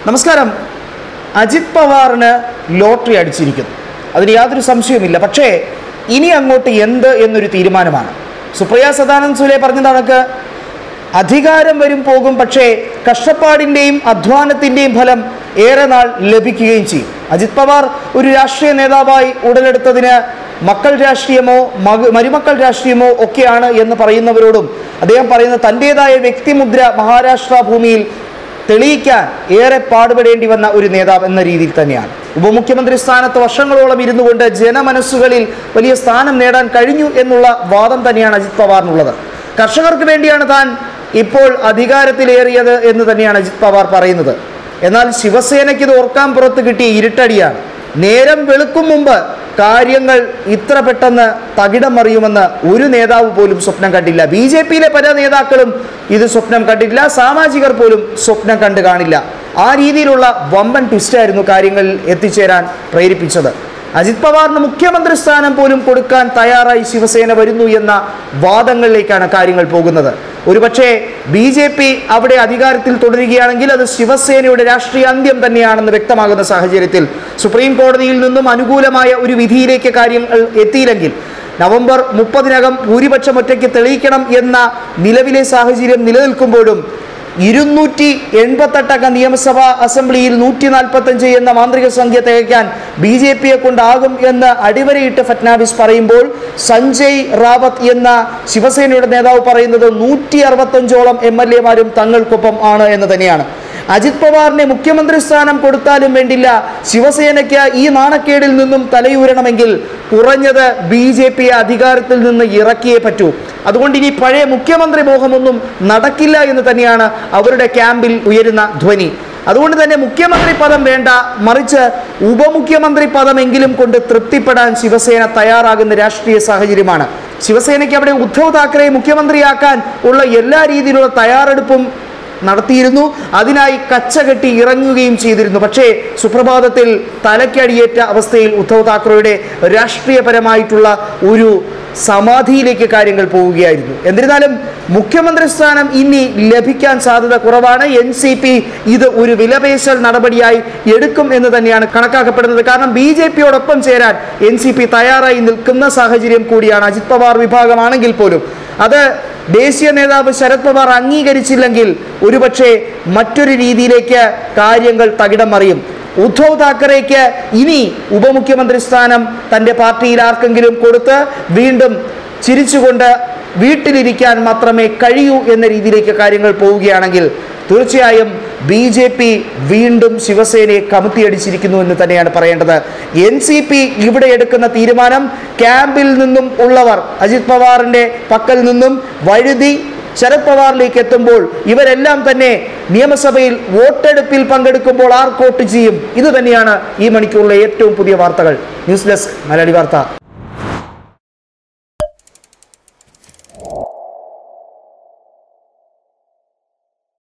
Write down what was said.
നമസ്കാരം അജിത് പവാറിന് ലോട്ടറി അടിച്ചിരിക്കുന്നു അതിന് യാതൊരു സംശയവുമില്ല പക്ഷേ ഇനി അങ്ങോട്ട് എന്ത് എന്നൊരു തീരുമാനമാണ് സുപ്രിയ സദാനന്ദ് സുലെ പറഞ്ഞ കണക്ക് അധികാരം വരും പോകും പക്ഷേ കഷ്ടപ്പാടിൻ്റെയും അധ്വാനത്തിൻ്റെയും ഫലം ഏറെ നാൾ ലഭിക്കുകയും ചെയ്യും അജിത് പവാർ ഒരു രാഷ്ട്രീയ നേതാവായി ഉടലെടുത്തതിന് മക്കൾ രാഷ്ട്രീയമോ മക മരുമക്കൾ രാഷ്ട്രീയമോ ഒക്കെയാണ് എന്ന് പറയുന്നവരോടും അദ്ദേഹം പറയുന്ന തൻ്റേതായ വ്യക്തിമുദ്ര മഹാരാഷ്ട്ര ഭൂമിയിൽ തെളിയിക്കാൻ ഏറെ പാടുപെടേണ്ടി വന്ന ഒരു നേതാവ് എന്ന രീതിയിൽ തന്നെയാണ് ഉപമുഖ്യമന്ത്രി സ്ഥാനത്ത് വർഷങ്ങളോളം ഇരുന്നു കൊണ്ട് ജനമനസ്സുകളിൽ വലിയ സ്ഥാനം നേടാൻ കഴിഞ്ഞു എന്നുള്ള വാദം തന്നെയാണ് അജിത് പവാറിനുള്ളത് കർഷകർക്ക് വേണ്ടിയാണ് താൻ ഇപ്പോൾ അധികാരത്തിലേറിയത് എന്ന് തന്നെയാണ് അജിത് പവാർ പറയുന്നത് എന്നാൽ ശിവസേനയ്ക്ക് ഇത് ഓർക്കാൻ പുറത്ത് കിട്ടിയ ഇരുട്ടടിയാണ് നേരം വെളുക്കും മുമ്പ് കാര്യങ്ങൾ ഇത്ര പെട്ടെന്ന് തകിടം മറിയുമെന്ന് ഒരു നേതാവ് പോലും സ്വപ്നം കണ്ടില്ല ബി ജെ പിയിലെ പല നേതാക്കളും ഇത് സ്വപ്നം കണ്ടിട്ടില്ല സാമാജികർ പോലും സ്വപ്നം കണ്ടു കാണില്ല ആ രീതിയിലുള്ള വമ്പൻ ട്വിസ്റ്റായിരുന്നു കാര്യങ്ങളിൽ എത്തിച്ചേരാൻ പ്രേരിപ്പിച്ചത് അജിത് പവാറിന് മുഖ്യമന്ത്രി സ്ഥാനം പോലും കൊടുക്കാൻ തയ്യാറായി ശിവസേന വരുന്നു എന്ന വാദങ്ങളിലേക്കാണ് കാര്യങ്ങൾ പോകുന്നത് ഒരുപക്ഷെ ബി ജെ പി അവിടെ അധികാരത്തിൽ തുടരുകയാണെങ്കിൽ അത് ശിവസേനയുടെ രാഷ്ട്രീയ അന്ത്യം തന്നെയാണെന്ന് വ്യക്തമാകുന്ന സാഹചര്യത്തിൽ സുപ്രീം കോടതിയിൽ നിന്നും അനുകൂലമായ ഒരു വിധിയിലേക്ക് കാര്യങ്ങൾ എത്തിയില്ലെങ്കിൽ നവംബർ മുപ്പതിനകം ഭൂരിപക്ഷം ഒറ്റയ്ക്ക് തെളിയിക്കണം എന്ന നിലവിലെ സാഹചര്യം നിലനിൽക്കുമ്പോഴും ഇരുന്നൂറ്റി എൺപത്തെട്ടംഗ നിയമസഭാ അസംബ്ലിയിൽ നൂറ്റി നാൽപ്പത്തഞ്ച് എന്ന മാന്ത്രിക സംഖ്യ തികയ്ക്കാൻ ബി ജെ പിയെ കൊണ്ടാകും എന്ന് അടിവരയിട്ട് ഫട്നാവിസ് പറയുമ്പോൾ സഞ്ജയ് റാവത്ത് എന്ന ശിവസേനയുടെ നേതാവ് പറയുന്നത് നൂറ്റി അറുപത്തഞ്ചോളം എം എൽ എമാരും തങ്ങൾക്കൊപ്പം ആണ് എന്ന് തന്നെയാണ് അജിത് പവാറിനെ മുഖ്യമന്ത്രി സ്ഥാനം കൊടുത്താലും വേണ്ടില്ല ശിവസേനയ്ക്ക് ഈ നാണക്കേടിൽ നിന്നും തലയൂരണമെങ്കിൽ കുറഞ്ഞത് ബി ജെ പിയെ അധികാരത്തിൽ നിന്ന് ഇറക്കിയേ പറ്റൂ അതുകൊണ്ട് ഇനി പഴയ മുഖ്യമന്ത്രി മോഹമൊന്നും നടക്കില്ല എന്ന് തന്നെയാണ് അവരുടെ ക്യാമ്പിൽ ഉയരുന്ന ധ്വനി അതുകൊണ്ട് തന്നെ മുഖ്യമന്ത്രി പദം വേണ്ട മറിച്ച് ഉപമുഖ്യമന്ത്രി പദമെങ്കിലും കൊണ്ട് തൃപ്തിപ്പെടാൻ ശിവസേന തയ്യാറാകുന്ന രാഷ്ട്രീയ സാഹചര്യമാണ് ശിവസേനയ്ക്ക് അവിടെ ഉദ്ധവ് താക്കറെ മുഖ്യമന്ത്രിയാക്കാൻ ഉള്ള എല്ലാ രീതിയിലുള്ള തയ്യാറെടുപ്പും നടത്തിയിരുന്നു അതിനായി കച്ചകെട്ടി ഇറങ്ങുകയും ചെയ്തിരുന്നു പക്ഷേ സുപ്രഭാതത്തിൽ തലയ്ക്കടിയേറ്റ അവസ്ഥയിൽ ഉദ്ധവ് താക്കറെയുടെ രാഷ്ട്രീയപരമായിട്ടുള്ള ഒരു സമാധിയിലേക്ക് കാര്യങ്ങൾ പോവുകയായിരുന്നു എന്നിരുന്നാലും മുഖ്യമന്ത്രി സ്ഥാനം ഇനി ലഭിക്കാൻ സാധ്യത കുറവാണ് എൻ സി പി ഇത് ഒരു വിലപേശൽ നടപടിയായി എടുക്കും എന്ന് തന്നെയാണ് കണക്കാക്കപ്പെടുന്നത് കാരണം ബി ജെ പിയോടൊപ്പം ചേരാൻ എൻ സി പി തയ്യാറായി നിൽക്കുന്ന സാഹചര്യം കൂടിയാണ് അജിത് പവാർ വിഭാഗമാണെങ്കിൽ പോലും അത് ദേശീയ നേതാവ് ശരത് പവാർ അംഗീകരിച്ചില്ലെങ്കിൽ ഒരുപക്ഷെ മറ്റൊരു രീതിയിലേക്ക് കാര്യങ്ങൾ തകിടം മറിയും ഉദ്ധവ് താക്കറേക്ക് ഇനി ഉപമുഖ്യമന്ത്രി സ്ഥാനം തൻ്റെ പാർട്ടിയിൽ ആർക്കെങ്കിലും കൊടുത്ത് വീണ്ടും ചിരിച്ചുകൊണ്ട് വീട്ടിലിരിക്കാൻ മാത്രമേ കഴിയൂ എന്ന രീതിയിലേക്ക് കാര്യങ്ങൾ പോവുകയാണെങ്കിൽ തീർച്ചയായും ബി ജെ പി വീണ്ടും ശിവസേനയെ കമത്തിയടിച്ചിരിക്കുന്നു എന്ന് തന്നെയാണ് പറയേണ്ടത് എൻ സി പി ഇവിടെ എടുക്കുന്ന തീരുമാനം ക്യാമ്പിൽ നിന്നും ഉള്ളവർ അജിത് പവാറിൻ്റെ പക്കൽ നിന്നും വഴുതി ശരത് പവാറിലേക്ക് എത്തുമ്പോൾ ഇവരെല്ലാം തന്നെ നിയമസഭയിൽ വോട്ടെടുപ്പിൽ പങ്കെടുക്കുമ്പോൾ ആർ വോട്ട് ചെയ്യും ഇത് തന്നെയാണ് ഈ മണിക്കൂറിലെ ഏറ്റവും പുതിയ വാർത്തകൾ ന്യൂസ് ഡെസ്ക് മലയാളി വാർത്ത